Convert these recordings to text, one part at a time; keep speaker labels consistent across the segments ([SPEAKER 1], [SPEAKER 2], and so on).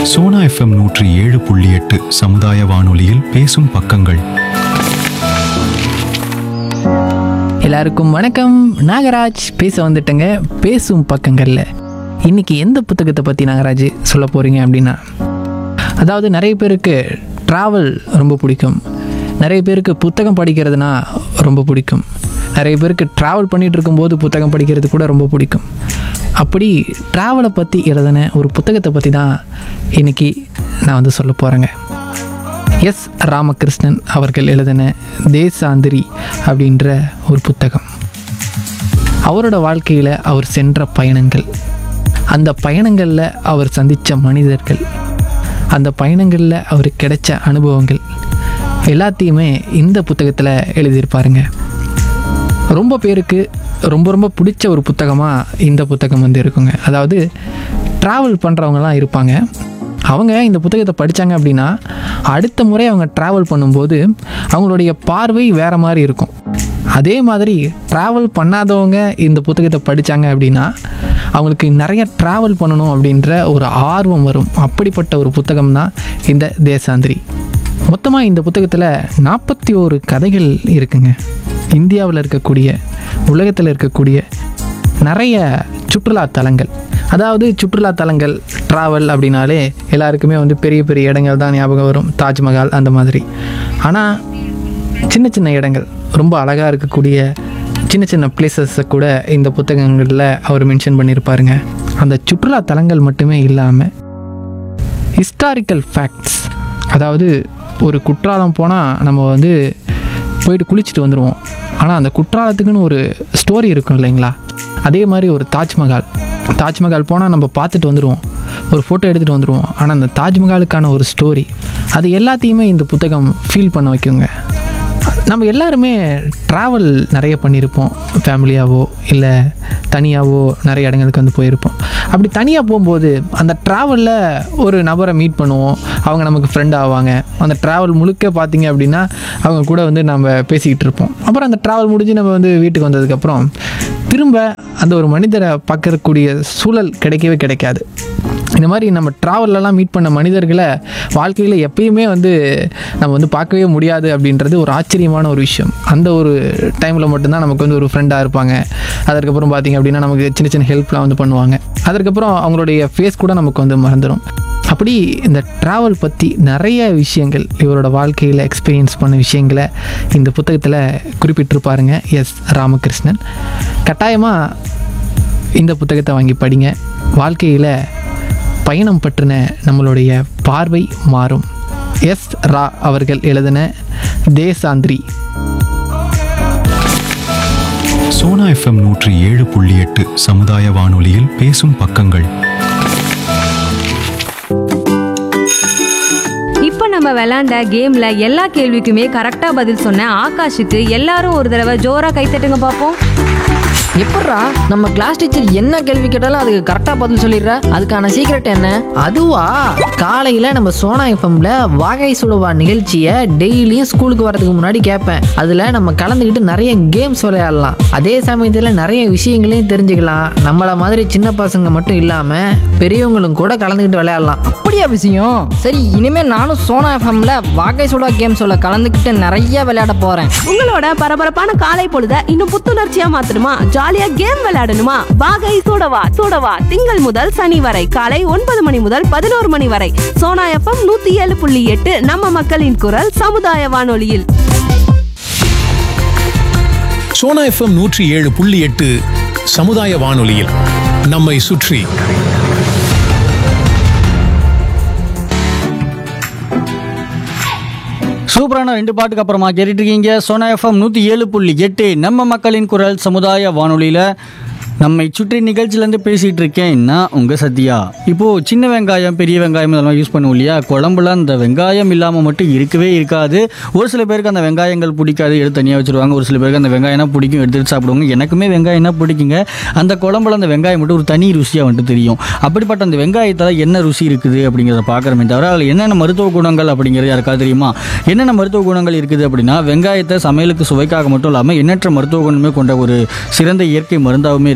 [SPEAKER 1] Sona FM நூற்றி ஏழு புள்ளி எட்டு சமுதாய வானொலியில் பேசும் பக்கங்கள்
[SPEAKER 2] எல்லாருக்கும் வணக்கம் நாகராஜ் பேச வந்துட்டேங்க பேசும் பக்கங்களில் இன்னைக்கு எந்த புத்தகத்தை பற்றி நாகராஜ் சொல்ல போகிறீங்க அப்படின்னா அதாவது நிறைய பேருக்கு ட்ராவல் ரொம்ப பிடிக்கும் நிறைய பேருக்கு புத்தகம் படிக்கிறதுனா ரொம்ப பிடிக்கும் நிறைய பேருக்கு ட்ராவல் பண்ணிகிட்டு இருக்கும்போது புத்தகம் படிக்கிறது கூட ரொம்ப பிடிக்கும் அப்படி ட்ராவலை பற்றி எழுதின ஒரு புத்தகத்தை பற்றி தான் இன்னைக்கு நான் வந்து சொல்ல போகிறேங்க எஸ் ராமகிருஷ்ணன் அவர்கள் எழுதின தேசாந்திரி அப்படின்ற ஒரு புத்தகம் அவரோட வாழ்க்கையில் அவர் சென்ற பயணங்கள் அந்த பயணங்களில் அவர் சந்தித்த மனிதர்கள் அந்த பயணங்களில் அவருக்கு கிடைச்ச அனுபவங்கள் எல்லாத்தையுமே இந்த புத்தகத்தில் எழுதியிருப்பாருங்க ரொம்ப பேருக்கு ரொம்ப ரொம்ப பிடிச்ச ஒரு புத்தகமாக இந்த புத்தகம் வந்து இருக்குங்க அதாவது ட்ராவல் பண்ணுறவங்கலாம் இருப்பாங்க அவங்க இந்த புத்தகத்தை படித்தாங்க அப்படின்னா அடுத்த முறை அவங்க ட்ராவல் பண்ணும்போது அவங்களுடைய பார்வை வேறு மாதிரி இருக்கும் அதே மாதிரி ட்ராவல் பண்ணாதவங்க இந்த புத்தகத்தை படித்தாங்க அப்படின்னா அவங்களுக்கு நிறைய ட்ராவல் பண்ணணும் அப்படின்ற ஒரு ஆர்வம் வரும் அப்படிப்பட்ட ஒரு புத்தகம் தான் இந்த தேசாந்திரி மொத்தமாக இந்த புத்தகத்தில் நாற்பத்தி ஓரு கதைகள் இருக்குங்க இந்தியாவில் இருக்கக்கூடிய உலகத்தில் இருக்கக்கூடிய நிறைய சுற்றுலா தலங்கள் அதாவது சுற்றுலா தலங்கள் ட்ராவல் அப்படின்னாலே எல்லாருக்குமே வந்து பெரிய பெரிய இடங்கள் தான் ஞாபகம் வரும் தாஜ்மஹால் அந்த மாதிரி ஆனால் சின்ன சின்ன இடங்கள் ரொம்ப அழகாக இருக்கக்கூடிய சின்ன சின்ன பிளேசஸை கூட இந்த புத்தகங்களில் அவர் மென்ஷன் பண்ணியிருப்பாருங்க அந்த சுற்றுலா தலங்கள் மட்டுமே இல்லாமல் ஹிஸ்டாரிக்கல் ஃபேக்ட்ஸ் அதாவது ஒரு குற்றாலம் போனால் நம்ம வந்து போயிட்டு குளிச்சுட்டு வந்துடுவோம் ஆனால் அந்த குற்றாலத்துக்குன்னு ஒரு ஸ்டோரி இருக்கும் இல்லைங்களா அதே மாதிரி ஒரு தாஜ்மஹால் தாஜ்மஹால் போனால் நம்ம பார்த்துட்டு வந்துடுவோம் ஒரு ஃபோட்டோ எடுத்துகிட்டு வந்துடுவோம் ஆனால் அந்த தாஜ்மஹாலுக்கான ஒரு ஸ்டோரி அது எல்லாத்தையுமே இந்த புத்தகம் ஃபீல் பண்ண வைக்குங்க நம்ம எல்லாருமே ட்ராவல் நிறைய பண்ணியிருப்போம் ஃபேமிலியாவோ இல்லை தனியாகவோ நிறைய இடங்களுக்கு வந்து போயிருப்போம் அப்படி தனியாக போகும்போது அந்த ட்ராவலில் ஒரு நபரை மீட் பண்ணுவோம் அவங்க நமக்கு ஃப்ரெண்ட் ஆவாங்க அந்த ட்ராவல் முழுக்க பார்த்தீங்க அப்படின்னா அவங்க கூட வந்து நம்ம பேசிக்கிட்டு இருப்போம் அப்புறம் அந்த ட்ராவல் முடிஞ்சு நம்ம வந்து வீட்டுக்கு வந்ததுக்கப்புறம் திரும்ப அந்த ஒரு மனிதரை பார்க்கக்கூடிய சூழல் கிடைக்கவே கிடைக்காது இந்த மாதிரி நம்ம ட்ராவல்லலாம் மீட் பண்ண மனிதர்களை வாழ்க்கையில் எப்பயுமே வந்து நம்ம வந்து பார்க்கவே முடியாது அப்படின்றது ஒரு ஆச்சரியமான ஒரு விஷயம் அந்த ஒரு டைமில் மட்டும்தான் நமக்கு வந்து ஒரு ஃப்ரெண்டாக இருப்பாங்க அதற்கப்புறம் பார்த்திங்க அப்படின்னா நமக்கு சின்ன சின்ன ஹெல்ப்லாம் வந்து பண்ணுவாங்க அதற்கப்புறம் அவங்களுடைய ஃபேஸ் கூட நமக்கு வந்து மறந்துடும் அப்படி இந்த ட்ராவல் பற்றி நிறைய விஷயங்கள் இவரோட வாழ்க்கையில் எக்ஸ்பீரியன்ஸ் பண்ண விஷயங்களை இந்த புத்தகத்தில் குறிப்பிட்டிருப்பாருங்க எஸ் ராமகிருஷ்ணன் கட்டாயமாக இந்த புத்தகத்தை வாங்கி படிங்க வாழ்க்கையில் பயணம் பற்றின நம்மளுடைய பார்வை மாறும் எஸ் ரா அவர்கள் எழுதின தேசாந்திரி
[SPEAKER 1] சோனா எஃப்எம் நூற்றி ஏழு புள்ளி எட்டு சமுதாய வானொலியில் பேசும் பக்கங்கள்
[SPEAKER 3] இப்போ நம்ம விளையாண்ட கேம்ல எல்லா கேள்விக்குமே கரெக்டா பதில் சொன்ன ஆகாஷுக்கு எல்லாரும் ஒரு தடவை ஜோரா கைத்தட்டுங்க பார்ப்போம்
[SPEAKER 4] எப்பட்றா நம்ம கிளாஸ் டீச்சர் என்ன கேள்வி கேட்டாலும் அதுக்கு கரெக்டா பதில் சொல்லிடுற அதுக்கான சீக்ரெட் என்ன அதுவா காலையில நம்ம சோனா எஃப்எம்ல வாகை சுடுவா நிகழ்ச்சியை டெய்லியும் ஸ்கூலுக்கு வரதுக்கு முன்னாடி கேட்பேன் அதுல நம்ம கலந்துக்கிட்டு நிறைய கேம்ஸ் விளையாடலாம் அதே சமயத்துல நிறைய விஷயங்களையும் தெரிஞ்சுக்கலாம் நம்மள மாதிரி சின்ன பசங்க மட்டும் இல்லாம பெரியவங்களும் கூட கலந்துக்கிட்டு விளையாடலாம்
[SPEAKER 5] அப்படியா விஷயம் சரி இனிமே நானும் சோனா எஃப்எம்ல வாகை சுடா கேம்ஸோட கலந்துக்கிட்டு நிறைய விளையாட போறேன்
[SPEAKER 6] உங்களோட பரபரப்பான காலை பொழுத இன்னும் புத்துணர்ச்சியா மாத்தணுமா ஜாலியா கேம் விளையாடணுமா வாகை சூடவா சூடவா திங்கள் முதல் சனி வரை காலை ஒன்பது மணி முதல் பதினோரு மணி வரை சோனா எஃப்எம் நூத்தி ஏழு புள்ளி எட்டு நம்ம மக்களின் குரல் சமுதாய வானொலியில்
[SPEAKER 7] சோனா எஃப்எம் நூற்றி ஏழு புள்ளி எட்டு சமுதாய வானொலியில் நம்மை சுற்றி
[SPEAKER 8] சூப்பரான ரெண்டு பாட்டுக்கு அப்புறமா கேட்டுட்டு இருக்கீங்க சோனா எஃப்எம் நூற்றி ஏழு புள்ளி எட்டு நம்ம மக்களின் குரல் சமுதாய வானொலியில் நம்மை சுற்றி நிகழ்ச்சியிலேருந்து பேசிகிட்டு இருக்கேன் நான் உங்கள் சத்யா இப்போது சின்ன வெங்காயம் பெரிய வெங்காயம் இதெல்லாம் யூஸ் பண்ணுவோம் இல்லையா குழம்புல அந்த வெங்காயம் இல்லாமல் மட்டும் இருக்கவே இருக்காது ஒரு சில பேருக்கு அந்த வெங்காயங்கள் பிடிக்காது எடுத்து தனியாக வச்சுருவாங்க ஒரு சில பேருக்கு அந்த வெங்காயம்னா பிடிக்கும் எடுத்துட்டு சாப்பிடுவாங்க எனக்குமே வெங்காயம்னா பிடிக்குங்க அந்த குழம்புல அந்த வெங்காயம் மட்டும் ஒரு தனி ருசியாக வந்துட்டு தெரியும் அப்படிப்பட்ட அந்த வெங்காயத்தில் என்ன ருசி இருக்குது அப்படிங்கிறத பார்க்குறமே தவிர அதில் என்னென்ன மருத்துவ குணங்கள் அப்படிங்கிறது யாருக்காவது தெரியுமா என்னென்ன மருத்துவ குணங்கள் இருக்குது அப்படின்னா வெங்காயத்தை சமையலுக்கு சுவைக்காக மட்டும் இல்லாமல் எண்ணற்ற மருத்துவ குணமே கொண்ட ஒரு சிறந்த இயற்கை மருந்தாகவுமே இருக்குது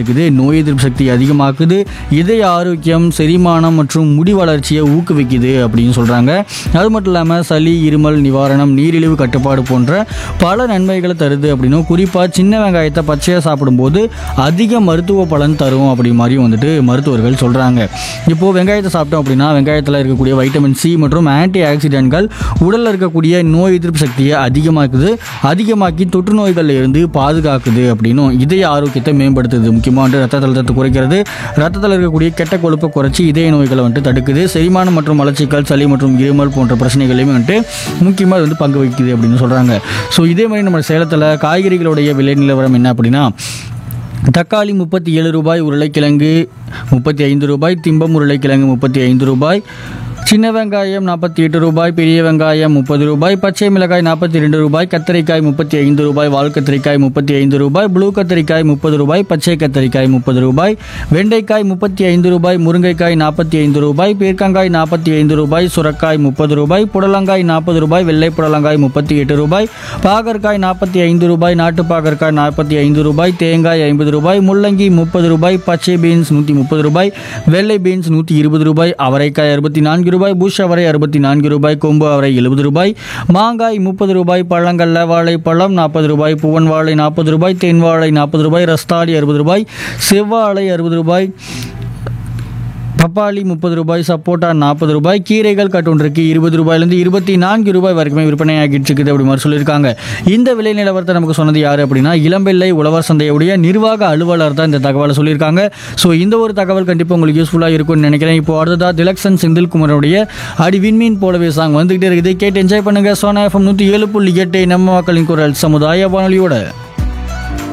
[SPEAKER 8] அதிகரிக்குது நோய் எதிர்ப்பு சக்தி அதிகமாக்குது இதய ஆரோக்கியம் செரிமானம் மற்றும் முடி வளர்ச்சியை ஊக்குவிக்குது அப்படின்னு சொல்கிறாங்க அது மட்டும் இல்லாமல் சளி இருமல் நிவாரணம் நீரிழிவு கட்டுப்பாடு போன்ற பல நன்மைகளை தருது அப்படின்னும் குறிப்பாக சின்ன வெங்காயத்தை பச்சையாக சாப்பிடும்போது அதிக மருத்துவ பலன் தரும் அப்படி மாதிரியும் வந்துட்டு மருத்துவர்கள் சொல்கிறாங்க இப்போது வெங்காயத்தை சாப்பிட்டோம் அப்படின்னா வெங்காயத்தில் இருக்கக்கூடிய வைட்டமின் சி மற்றும் ஆன்டி ஆக்சிடென்ட்கள் உடலில் இருக்கக்கூடிய நோய் எதிர்ப்பு சக்தியை அதிகமாக்குது அதிகமாக்கி தொற்று நோய்களில் இருந்து பாதுகாக்குது அப்படின்னும் இதய ஆரோக்கியத்தை மேம்படுத்துது முக்கியமாக வந்து ரத்த அழுத்தத்தை குறைக்கிறது ரத்தத்தில் இருக்கக்கூடிய கெட்ட கொழுப்பை குறைச்சி இதய நோய்களை வந்துட்டு தடுக்குது செரிமானம் மற்றும் மலச்சிக்கல் சளி மற்றும் இருமல் போன்ற பிரச்சனைகளையும் வந்துட்டு முக்கியமாக அது வந்து பங்கு வகிக்குது அப்படின்னு சொல்கிறாங்க ஸோ இதே மாதிரி நம்ம சேலத்தில் காய்கறிகளுடைய விலை நிலவரம் என்ன அப்படின்னா தக்காளி முப்பத்தி ஏழு ரூபாய் உருளைக்கிழங்கு முப்பத்தி ஐந்து ரூபாய் திம்பம் உருளைக்கிழங்கு முப்பத்தி ஐந்து ரூபாய் சின்ன வெங்காயம் நாற்பத்தி எட்டு ரூபாய் பெரிய வெங்காயம் முப்பது ரூபாய் பச்சை மிளகாய் நாற்பத்தி ரெண்டு ரூபாய் கத்தரிக்காய் முப்பத்தி ஐந்து ரூபாய் வால் கத்திரிக்காய் முப்பத்தி ஐந்து ரூபாய் ப்ளூ கத்திரிக்காய் முப்பது ரூபாய் பச்சை கத்திரிக்காய் முப்பது ரூபாய் வெண்டைக்காய் முப்பத்தி ஐந்து ரூபாய் முருங்கைக்காய் நாற்பத்தி ஐந்து ரூபாய் பீர்க்கங்காய் நாற்பத்தி ஐந்து ரூபாய் சுரக்காய் முப்பது ரூபாய் புடலங்காய் நாற்பது ரூபாய் வெள்ளை புடலங்காய் முப்பத்தி எட்டு ரூபாய் பாகற்காய் நாற்பத்தி ஐந்து ரூபாய் நாட்டு பாகற்காய் நாற்பத்தி ஐந்து ரூபாய் தேங்காய் ஐம்பது ரூபாய் முள்ளங்கி முப்பது ரூபாய் பச்சை பீன்ஸ் நூற்றி முப்பது ரூபாய் வெள்ளை பீன்ஸ் நூற்றி இருபது ரூபாய் அவரைக்காய் அறுபத்தி நான்கு ரூபாய் புஷ் அவரை அறுபத்தி நான்கு ரூபாய் கொம்பு அவரை எழுபது ரூபாய் மாங்காய் முப்பது ரூபாய் பழங்கள்ல வாழைப்பழம் நாற்பது ரூபாய் புவன் வாழை நாற்பது ரூபாய் தென் வாழை நாற்பது ரூபாய் ரஸ்தாளி அறுபது ரூபாய் செவ்வாழை அறுபது ரூபாய் பப்பாளி முப்பது ரூபாய் சப்போட்டா நாற்பது ரூபாய் கீரைகள் கட்டுன்றிருக்கு இருபது ரூபாயிலேருந்து இருபத்தி நான்கு ரூபாய் வரைக்குமே விற்பனை ஆகிட்டு இருக்குது அப்படி மாதிரி சொல்லியிருக்காங்க இந்த விலை நிலவரத்தை நமக்கு சொன்னது யார் அப்படின்னா இளம்பிள்ளை உழவர் சந்தையுடைய நிர்வாக அலுவலர் தான் இந்த தகவலை சொல்லியிருக்காங்க ஸோ இந்த ஒரு தகவல் கண்டிப்பாக உங்களுக்கு யூஸ்ஃபுல்லாக இருக்கும்னு நினைக்கிறேன் இப்போ அடுத்ததாக திலக்ஷன் செந்தில்குமாரோடைய அடி விண்மீன் போலவே சாங் வந்துகிட்டே இருக்குது கேட்டு என்ஜாய் பண்ணுங்க சோனா எஃப்எம் நூற்றி ஏழு புள்ளி எட்டு நம்ம மக்களின் குரல் சமுதாய வானொலியோட